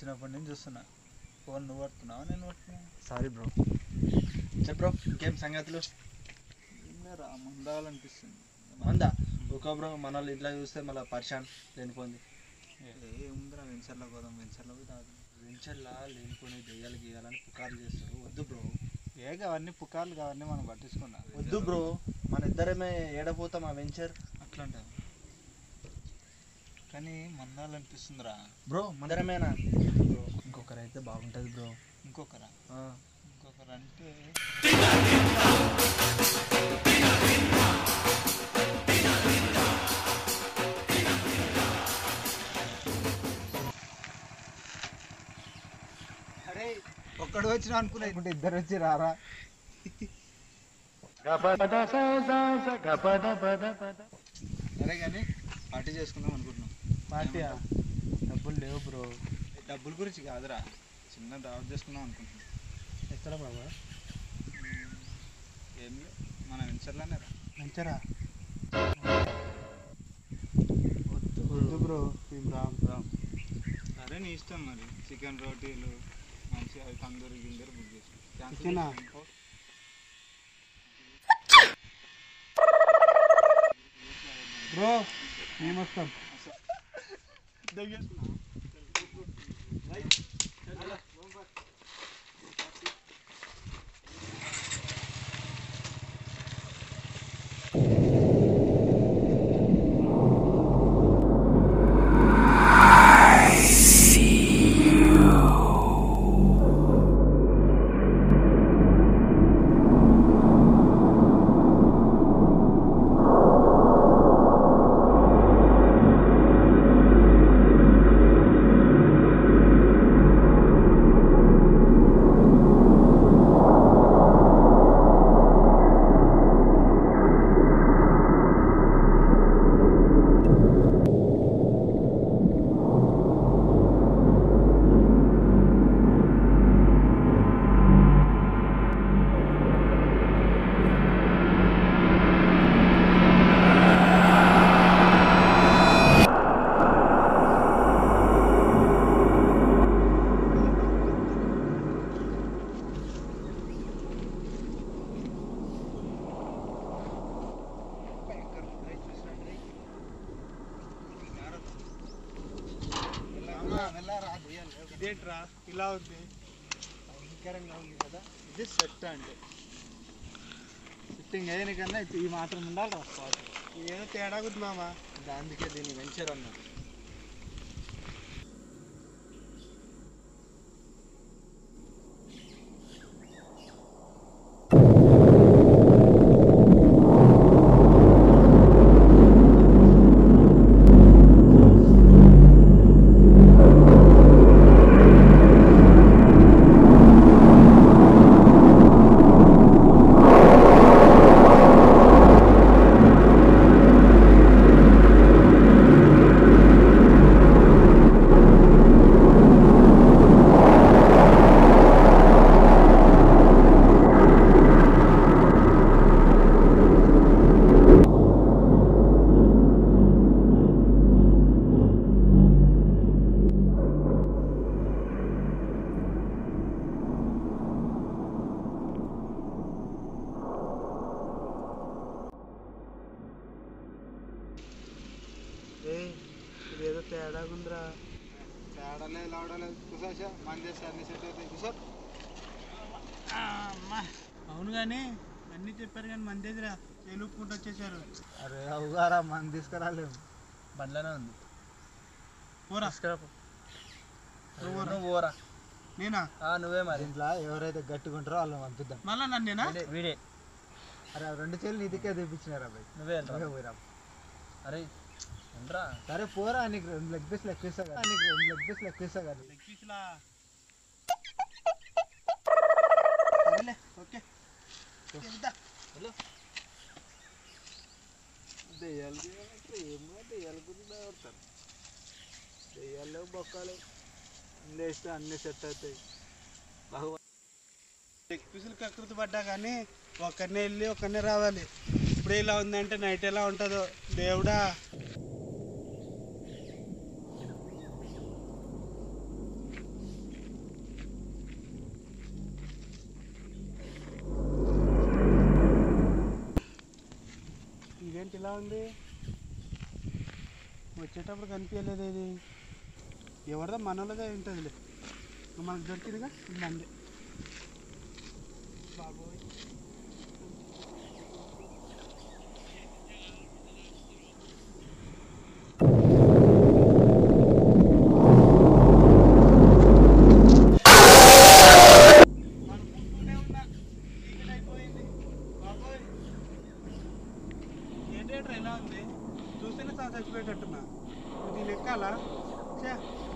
వచ్చినప్పటి నుంచి చూస్తున్నా ఫోన్ నువ్వు పడుతున్నావా నేను పడుతున్నా సారీ బ్రో చెప్పు బ్రో ఇంకేం సంగతులు రా ముందాలనిపిస్తుంది మందా ఒక బ్రో మన వాళ్ళు ఇట్లా చూస్తే మళ్ళీ పరిశాన్ లేనిపోయింది ఏముందిరా వెంచర్లో పోదాం వెంచర్లో పోయి తాగుదాం వెంచర్లా లేనిపోయి దెయ్యాలు గీయాలని పుకార్లు చేస్తారు వద్దు బ్రో ఏ అవన్నీ పుకార్లు కావన్నీ మనం పట్టించుకున్నా వద్దు బ్రో మన ఇద్దరమే ఏడపోతాం ఆ వెంచర్ అట్లా అంటావు కానీ మందాలనిపిస్తుందిరా బ్రో మదరమేనా ఇంకొకరు అయితే బాగుంటుంది బ్రో ఇంకొకరా ఇంకొకరు అంటే అరే ఒక్కడు వచ్చిన అనుకున్నా ఇప్పుడు ఇద్దరు వచ్చి రారా సరే కానీ పార్టీ చేసుకుందాం అనుకుంటున్నాం పార్టీ డబ్బులు లేవు బ్రో డబ్బుల గురించి కాదురా చిన్న దావత్ చేసుకుందాం అనుకుంటున్నాం ఎక్కడ బాబా ఏం లేదు మన వెంచర్లోనే రా మంచిరా వద్దు బ్రో మేము రామ్ రామ్ సరే నీ ఇష్టం మరి చికెన్ రోటీలు మంచిగా అవి తందూరి గిందూరి బుక్ చేసి చికెనా? బ్రో మేము వస్తాం ఇదేంట్రా ఇలా ఉంది భయంకరంగా ఉంది కదా ఇది సెట్ అంటే సిట్టింగ్ అయ్యనికన్నా ఈ మాత్రం ఉండాలి స్పాట్ ఏదో తేడా ఉంది మామ అందుకే దీన్ని వెంచర్ అన్నారు ఇదేదో తేడా ఉందిరా తేడాలేదు లావడలేదు కుసాషా మన చేస్తే అన్ని సెట్ అవుతాయి కుసార్ అవును కానీ అన్నీ చెప్పారు కానీ మన దగ్గర తెలుపుకుంటూ వచ్చేసారు అరే అవుగారా మనం తీసుకురాలేము బండ్లోనే ఉంది పోరా నువ్వు పోరా నేనా ఆ, నువ్వే మరి దీంట్లో ఎవరైతే గట్టిగా ఉంటారో వాళ్ళని పంపిద్దాం మళ్ళా నన్నేనా వీడే అరే ఆ రెండు చేతులు నీదికే తెప్పించినారా అబ్బాయి నువ్వే వెళ్ళరా. నువ్వే పోయిరా అరే ఉండరా సరే పోరా నీకు రెండు లెగ్ పీస్ లెక్క ఇస్తా కదా నీకు రెండు లెగ్ పీస్ లెక్క ఇస్తా కదా లెగ్ పీసులా సరేలే ఓకే వెళ్తా. దెయ్యాలు ఏమో దెయ్యాల గురించి భయపడతారు దెయ్యాలు బొక్కలు అన్నీ వేస్తే అన్నీ సెట్ అవుతాయి బాగా లెగ్ పీసులు కకృతి పడ్డా కానీ ఒక్కరినే వెళ్ళి ఒక్కరినే రావాలి ఇప్పుడు ఇలా ఉందంటే నైట్ ఎలా ఉంటుందో దేవుడా ఎలా ఉంది వచ్చేటప్పుడు కనిపించలేదు ఇది ఎవరిదో మనోళ్ళదే ఉంటుందిలే మనకు దొరికిందిగా ఇది మంది బాబోయ్ అనుకుంటూనే ఉన్నా చీకటి అయిపోయింది బాబోయ్ ఏంటంటే ఎలా ఉంది చూస్తేనే చాలా చచ్చిపోయేటట్టున్నా దీని ఎక్కాలా ఛే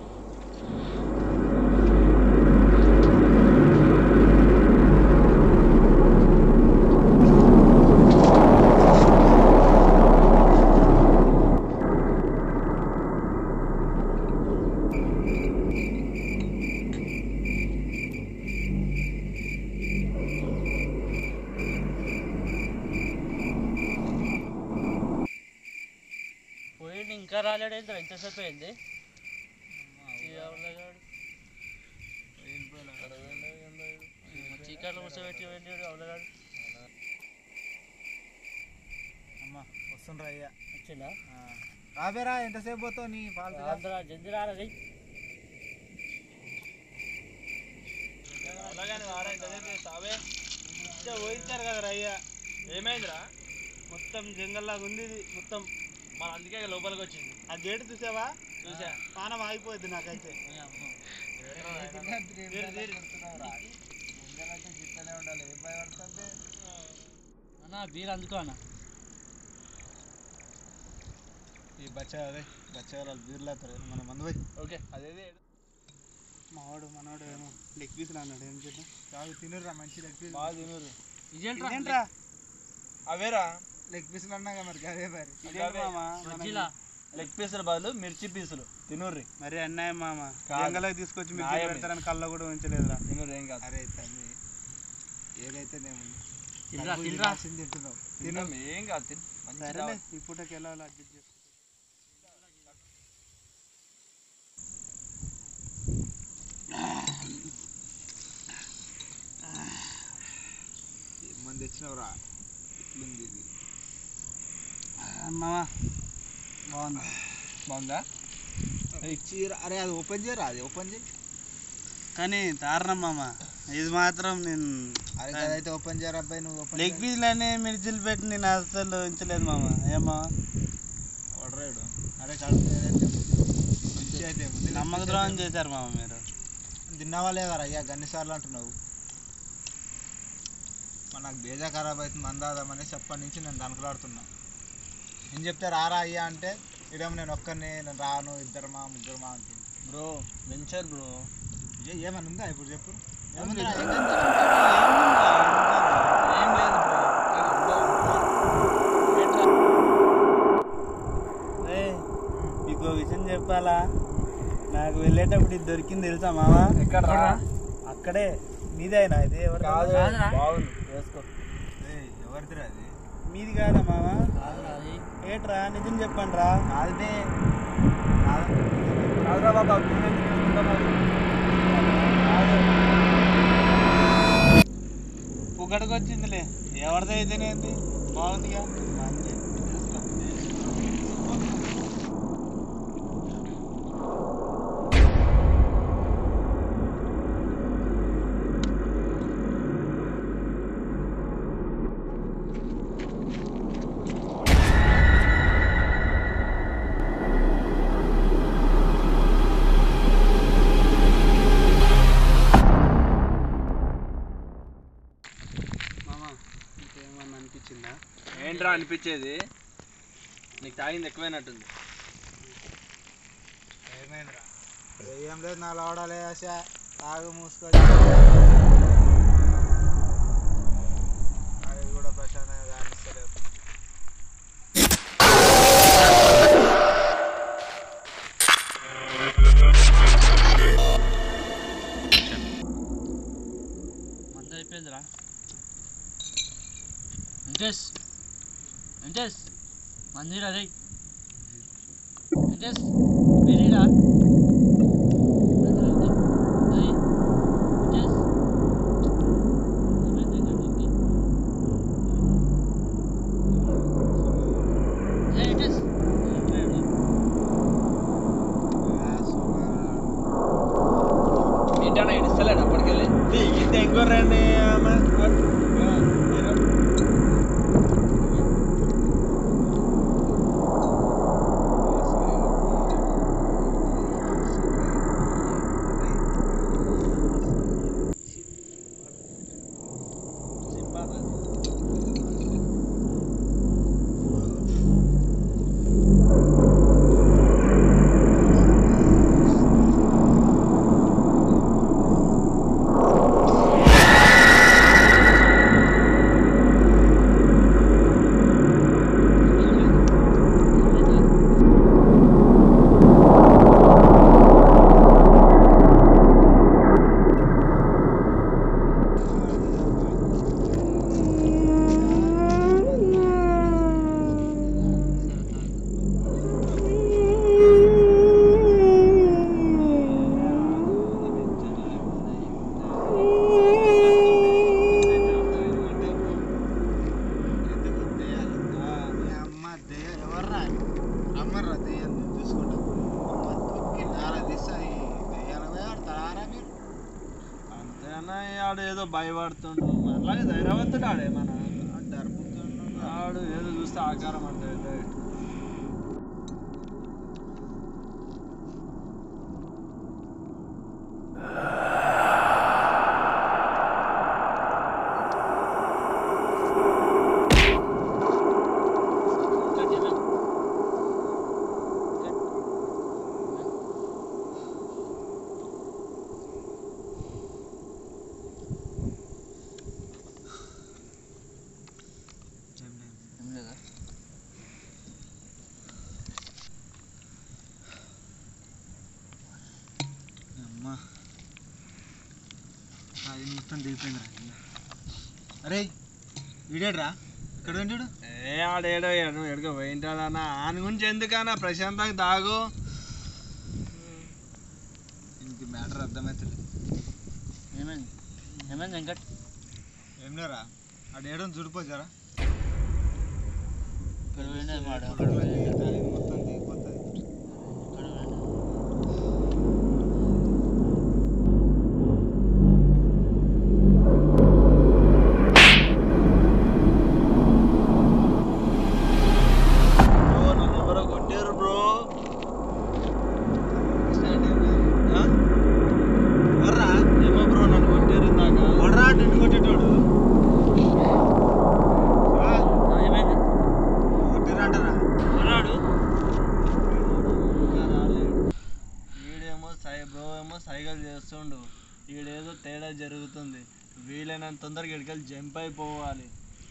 పోయింది ఇంకా రాలేడేంద్ర ఎంతసేపు అయింది ఈ అవలగాడు. చీకట్లో కూర్చోబెట్టి పోయింది వీడు అవలగాడు అమ్మా వస్తుండ్రా అయ్యా వచ్చిందా రాబేరా ఎంతసేపు పోతావు నీ పాలు ఆంధ్ర జల్దీ రారా రేయ్. పోయించారు కదా అయ్యా ఏమైందిరా మొత్తం జంగల్లాగా ఉంది ఇది మొత్తం మన అందుకే లోపలికి వచ్చింది ఆ గేట్ చూసావా చూసా పానం ఆగిపోయింది నాకైతే ఉండాలి ఏం భయపడుతుంది అన్న బీర్ అందుకో అన్న ఈ బచ్చా అదే బచ్చా వాళ్ళు బీర్లు అవుతారు మన మందు పోయి ఓకే అదేదే మావాడు మనవాడు ఏమో లెగ్ పీసులు అన్నాడు ఏం చేద్దాం కాదు తినుర్రా మంచి లెగ్ పీస్ బాగా తినరు ఇదేంట్రా ఇదేంట్రా అవేరా లెగ్ పీసులు అన్నాగా మరి అదే మరి ఇదేంటి మామ మధ్యలో లెగ్ పీసులు బదులు మిర్చి పీసులు తినుర్రి మరి అన్యాయం మామ కాదు. జంగలోకి తీసుకొచ్చి మీరు న్యాయమే. పెడతారని కళ్ళ కూడా ఉంచలేదురా తినుర్రి ఏం కాదు అరే తమ్మి ఏదైతే నేను తినరా తినరా తింటున్నావు తిను ఏం కాదు తిను సరేలే ఈ పూటకి ఎలా అడ్జస్ట్ చేసుకో మంది తెచ్చినవరా ఎట్లుంది ఇది మామ బాగుంది బాగుందా ఇచ్చి అరే అది ఓపెన్ చేయరా అది ఓపెన్ చేయి కానీ దారుణం మామ ఇది మాత్రం నేను అరే అదైతే ఓపెన్ చేయరా అబ్బాయి నువ్వు ఓపెన్ లెగ్ పీసులనే మిర్చిలు పెట్టి నేను అసలు ఉంచలేదు మామ ఏమా వడరాడు అరే కడుపు ఏదైతే మంచి అయితే ఉంది. నమ్మక ద్రోహం చేశారు మామ మీరు తిన్నావా లేదా అయ్యా గన్నిసార్లు అంటున్నావు మరి నాకు బేజా ఖరాబ్ అవుతుంది మందాదామని చెప్పని నుంచి నేను దనకలాడుతున్నా నేను చెప్తే రారా అయ్యా అంటే ఇడేమో నేను ఒక్కరిని నేను రాను ఇద్దరమా ముగ్గురమా అంటుంది బ్రో వెంచర్ బ్రో ఏ- ఏమన్నా ఉందా ఇప్పుడు చెప్పు ఏం ఏముందిరా? ఏం లేదు రే మీకు ఓ విషయం చెప్పాలా నాకు వెళ్ళేటప్పుడు ఇది దొరికింది తెలుసా మామ ఎక్కడ్రా? అక్కడే మీదేనా ఇది ఎవరిది? కాదు కాదురా. బాగుంది వేసుకో ఏయ్, ఎవరిదిరా అది మీది కాదా మామ అది ఏట్రా నిజం చెప్పండి రా కాదునే కాదురా బాబా నువ్వెందుకు తీసుకుంటావు పుక్కడికి వచ్చిందిలే ఎవరిది అయితేనేంది బాగుందిగా మంచి మామ ఇంకేమన్నా అనిపించిందా ఏంట్రా అనిపించేది నీకు తాగింది ఎక్కువైనట్టుంది ఏమైందిరా ఏం లేదు నా లోడాలే ఆశ తాగు మూసుకొని అది కూడా ప్రశాంతంగా కానిస్తలేదు మంద అయిపోయిందిరా వెంకటేష్ వెంకటేష్ మందిరా రే వెంకటేష్ వెళ్ళిరా దిగితే ఇంకోరండి అమ్మ దెయ్యం ఎవర్రా రమ్మర్రా దెయ్యం చూసుకుంటాం నారా దిస్తాయి దెయ్యాలమే ఆడతారా మీరు అంతేనా ఆడు ఏదో భయపడుతుండు మనలాగే ధైర్యవంతుడు ఆడే మన డర్పుతున్నాడు ఆడు ఏదో చూస్తే ఆకారం అంటే ఏదో ఇటు. ఏం లేదా అమ్మా అది మొత్తం దిగిపోయిందిరా అరే వీడాడ్రా ఇక్కడ ఉండాడు ఏ ఆడేడో నువ్వు ఎడుకో పోయింటాడన్నా ఆయన గురించి ఎందుకన్నా ప్రశాంతంగా తాగు ఇంక మ్యాటర్ అర్థమవుతుంది ఏమైంది ఏమైంది వెంకట్ ఏం లేరా ఆడ ఏడో చూడిపోచారా ఇక్కడ పోయినది మాట మొత్తం దిగిపోతుంది ఇక్కడ పోయినది బ్రో నన్ను ఎవరో కొట్టారు బ్రో ఎవర్రా ఏమో బ్రో నన్ను కొట్టారు ఇందాక కొడరా నిన్ను కొట్టేటోడు ఆ, ఏమైంది కొట్టిరంటరా ఉన్నాడు ఇంకా రాలేడు వీడేమో సై బ్రో ఏమో సైకిల్ చేస్తుండు వీడేదో తేడా జరుగుతుంది వీలైనంత తొందరగా ఇక్కడికి జంప్ అయిపోవాలి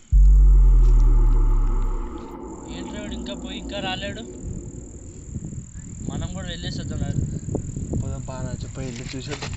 ఏంట్రా వాడు ఇంకా పోయి ఇంకా రాలేడు మనం కూడా వెళ్ళేసి వద్దాం పోదాం పాన పోయి వెళ్ళి చూసేద్దాం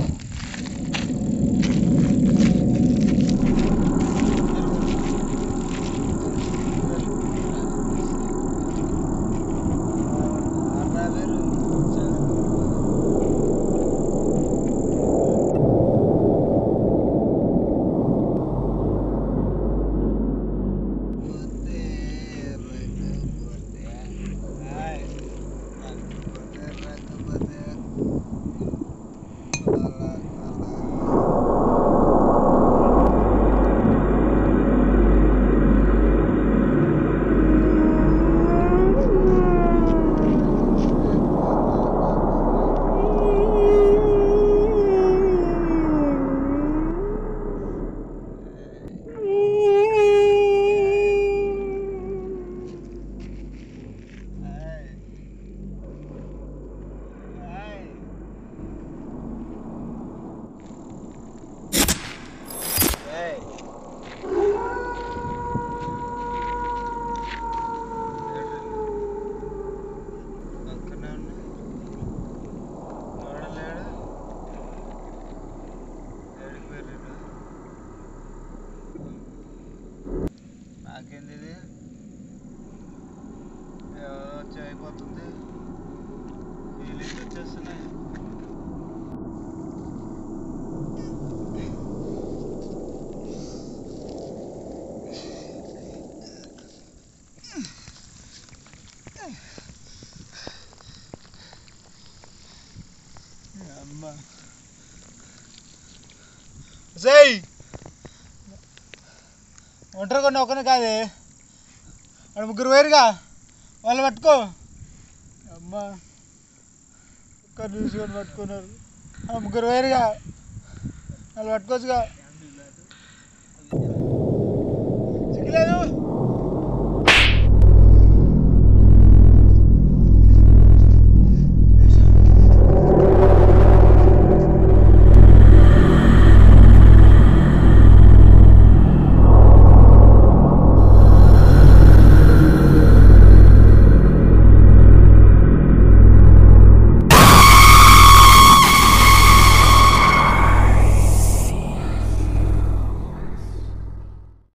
అక్కడనే ఉన్నా ఎవడ లేడు ఏడికి పోయిర్రు నాకేంది ఇది ఎవరో వచ్చి అయిపోతుంది ఫీలింగ్స్ వచ్చేస్తున్నాయి అమ్మ జై ఒంటరి కొన్ని ఒక్కనే కాదే వాడు ముగ్గురు వేరుగా వాళ్ళు పట్టుకో అమ్మా ఒక్కరు తీసుకొని పట్టుకున్నారు ఆ ముగ్గురు వేరుగా వాళ్ళు పట్టుకోవచ్చుగా చిక్కలేదు